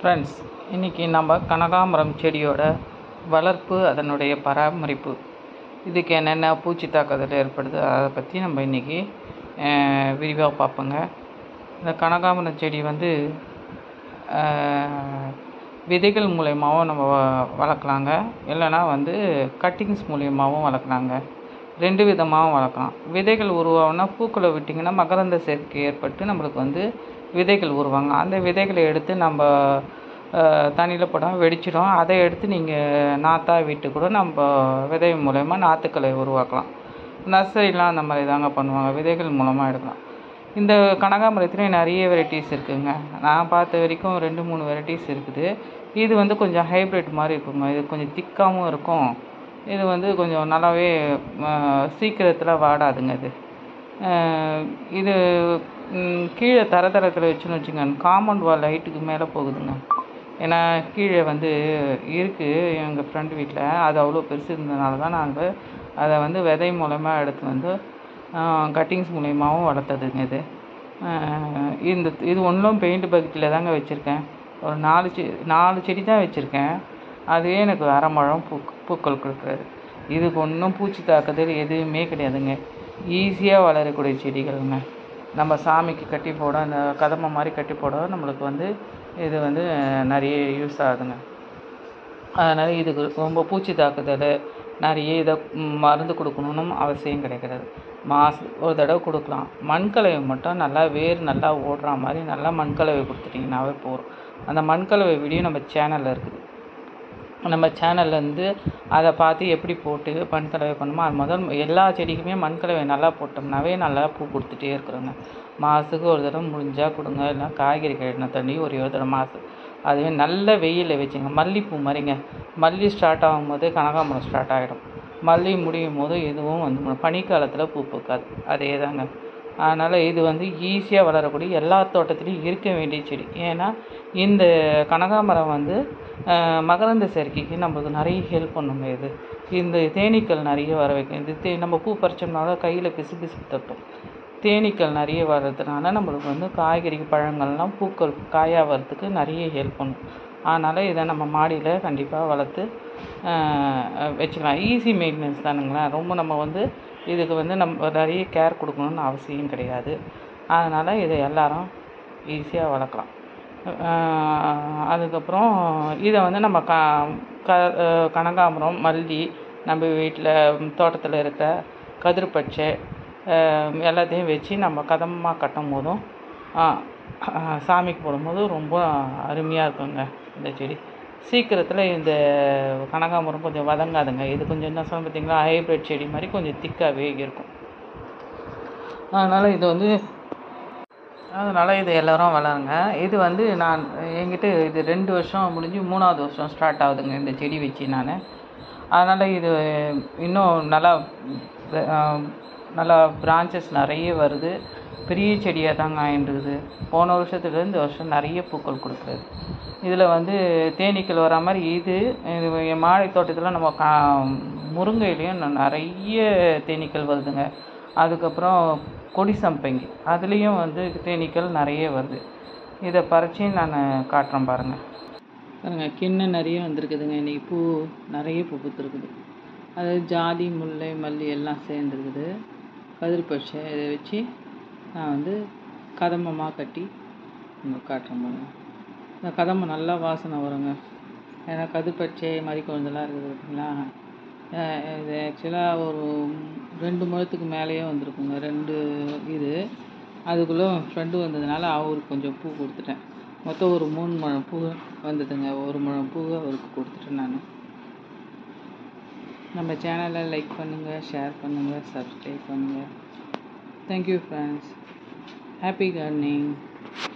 friends இன்றைக்கி நம்ம கனகாம்பரம் செடியோட வளர்ப்பு அதனுடைய பராமரிப்பு இதுக்கு என்னென்ன பூச்சி தாக்குதல் ஏற்படுது அதை பற்றி நம்ம இன்றைக்கி விரிவாக பார்ப்போங்க இந்த கனகாம்பரம் செடி வந்து அஹ், விதைகள் மூலயமாவும் நம்ம வ- வளர்க்கலாங்க இல்லைன்னா வந்து கட்டிங்ஸ் மூலியமாகவும் வளர்க்கலாங்க ரெண்டு விதமாகவும் வளர்க்கலாம் விதைகள் உருவாகுனா பூக்களை விட்டிங்கன்னா மகரந்த சேர்க்கை ஏற்பட்டு நம்மளுக்கு வந்து விதைகள் உருவாங்க அந்த விதைகளை எடுத்து நம்ம தண்ணியில் போடாமல் வெடிச்சிடும் அதை எடுத்து நீங்கள் நாற்றா விட்டு கூட நம்ம விதை மூலயமா நாற்றுக்களை உருவாக்கலாம் நர்சரிலாம் அந்த மாதிரி தாங்க பண்ணுவாங்க விதைகள் மூலமாக எடுக்கலாம் இந்த கனகாம்பரத்துலேயே நிறைய வெரைட்டிஸ் இருக்குங்க நான் பார்த்த வரைக்கும் ரெண்டு மூணு வெரைட்டிஸ் இருக்குது இது வந்து கொஞ்சம் ஹைப்ரிட் மாதிரி இருக்குங்க இது கொஞ்சம் திக்காகவும் இருக்கும் இது வந்து கொஞ்சம் நல்லாவே சீக்கிரத்தில் வாடாதுங்க இது அஹ் இது ம், கீழே தரதரத்தில் வச்சுன்னு வச்சுங்க காம்பவுண்ட் வால் ஹைட்டுக்கு மேலே போகுதுங்க ஏன்னா கீழே வந்து இருக்குது எங்கள் ஃப்ரெண்டு வீட்டில் அது அவ்வளோ பெருசு இருந்ததுனால தான் நாங்கள் அதை வந்து விதை மூலமா எடுத்து வந்து கட்டிங்ஸ் மூலயமாவும் வளர்த்ததுங்க இது அஹ் இந்த இது ஒன்றும் பெயிண்ட் பக்கெட்டில் தாங்க வச்சுருக்கேன் ஒரு நாலு செ நாலு செடி தான் வச்சுருக்கேன் அதுவே எனக்கு அரை முழம் பூ பூக்கள் கொடுக்குறது இதுக்கு ஒன்றும் பூச்சி தாக்குதல் எதுவுமே கிடையாதுங்க ஈஸியாக வளரக்கூடிய செடிகள்ங்க நம்ம சாமிக்கு கட்டி போட அந்த கதம்ப மாதிரி கட்டி போட நம்மளுக்கு வந்து இது வந்து நிறைய யூஸ் ஆகுதுங்க அதனால் இதுக்கு ரொம்ப பூச்சி தாக்குதல் நிறைய இதை ம், மருந்து கொடுக்கணும்னு அவசியம் கிடைக்கிறது மாசு ஒரு தடவை கொடுக்கலாம் மண்கலவை மட்டும் நல்லா வேர் நல்லா ஓடுற மாதிரி நல்லா மண்கலவை கொடுத்துட்டிங்கனாவே போதும் அந்த மண்கலவை வீடியோ நம்ம சேனலில் இருக்குது நம்ம சேனல்லேருந்து அதை பார்த்து எப்படி போட்டு மண்கலவை பண்ணுமோ அது முதல் எல்லா செடிக்குமே மண்கலவை நல்லா போட்டோம்னாவே நல்லா பூ கொடுத்துட்டே இருக்கிறோங்க மாதத்துக்கு ஒரு தடவை முடிஞ்சால் கொடுங்க இல்லைன்னா காய்கறி கழின தண்ணி ஒரே ஒரு தடவை மாதம் அதுவே நல்ல வெயிலில் வச்சுங்க மல்லிப்பூ மாதிரிங்க மல்லி ஸ்டார்ட் ஆகும்போது கனகாம்பரம் ஸ்டார்ட் ஆகிடும் மல்லி முடியும் போது இதுவும் வந்து பனிக்காலத்தில் பூ பூக்காது அதே தாங்க அதனால் இது வந்து ஈஸியாக வளரக்கூடிய எல்லா தோட்டத்துலேயும் இருக்க வேண்டிய செடி ஏன்னா இந்த கனகாம்பரம் வந்து அஹ், மகரந்த சேர்க்கைக்கு நம்மளுக்கு நிறைய ஹெல்ப் பண்ணுங்க இது இந்த தேனீக்கள் நிறைய வர வைக்கும் இது தே நம்ம பூ பறிச்சோம்னால கையில் பிசு பிசு தட்டும் தேனீக்கள் நிறைய வர்றதுனால நம்மளுக்கு வந்து காய்கறி பழங்கள்லாம் பூக்கள் காயாகிறதுக்கு நிறைய ஹெல்ப் பண்ணும் அதனால் இதை நம்ம மாடியில் கண்டிப்பாக வளர்த்து ஆஹ், வச்சுக்கலாம் ஈஸி மெயின்டெனன்ஸ் தானுங்களேன் ரொம்ப நம்ம வந்து இதுக்கு வந்து நம்ம நிறைய கேர் கொடுக்கணும்னு அவசியம் கிடையாது அதனால் இதை எல்லாரும் ஈஸியாக வளர்க்கலாம் ஆஹ், அதுக்கப்புறம் இதை வந்து நம்ம க க ஆஹ், கனகாம்பரம் மல்லி நம்ம வீட்டில் தோட்டத்தில் இருக்க கதிர்பச்சை ஆஹ், எல்லாத்தையும் வச்சு நம்ம கதமாக கட்டும் போதும் ஆஹ், ஆஹ், சாமிக்கு போடும்போது ரொம்ப அருமையாக இருக்குங்க இந்த செடி சீக்கிரத்தில் இந்த கனகாம்பரம் கொஞ்சம் வதங்காதுங்க இது கொஞ்சம் என்ன சொல்ல பார்த்தீங்களா ஹைப்ரிட் செடி மாதிரி கொஞ்சம் திக்காகவே இருக்கும் அதனால் இது வந்து அதனால் இது எல்லோரும் வளருங்க இது வந்து நான் என்கிட்ட இது ரெண்டு வருஷம் முடிஞ்சு மூணாவது வருஷம் ஸ்டார்ட் ஆகுதுங்க இந்த செடி வச்சு நான் அதனால் இது இன்னும் நல்லா அஹ், நல்லா பிரான்ச்சஸ் நிறைய வருது பெரிய செடியாக தாங்க ஆயிட்டுருக்குது போன வருஷத்துல இந்த வருஷம் நிறைய பூக்கள் கொடுக்குறது இதில் வந்து தேனீக்கள் வர மாதிரி இது இது என் மாடி தோட்டத்தில் நம்ம கா முருங்கையிலையும் ந- நிறைய தேனீக்கள் வருதுங்க அதுக்கப்புறம் கொடி சம்பங்கி அதுலேயும் வந்து தேனீக்கள் நிறைய வருது இதை பறித்து நான் காட்டுறேன் பாருங்கள் பாருங்க கிண்ணம் நிறைய வந்திருக்குதுங்க இன்றைக்கி பூ நிறைய பூ பூத்துருக்குது அது ஜாதி முல்லை மல்லி எல்லாம் சேர்ந்துருக்குது கதிர்பச்சை இதை வச்சு நான் வந்து கதம்பமாக கட்டி உங்களுக்கு காட்டுறேன் பாருங்க இந்த கதம்பம் நல்லா வாசனை வருங்க ஏன்னா கதிர்பச்சை மாதிரி கொஞ்சம்லாம் இருக்குது பார்த்தீங்களா அஹ் இது ஆக்சுவலாக ஒரு ரெண்டு முழத்துக்கு மேலேயே வந்திருக்குங்க ரெண்டு இது அதுக்குள்ளே ஃப்ரெண்டு வந்ததுனால அவருக்கு கொஞ்சம் பூ கொடுத்துட்டேன் மொத்தம் ஒரு மூணு முழம் பூ வந்ததுங்க ஒரு முழம் பூ அவருக்கு கொடுத்துட்டேன் நான் நம்ம சேனலை லைக் பண்ணுங்கள் ஷேர் பண்ணுங்கள் சப்ஸ்கிரைப் பண்ணுங்கள் தேங்க்யூ ஃப்ரெண்ட்ஸ் ஹாப்பி கார்டனிங்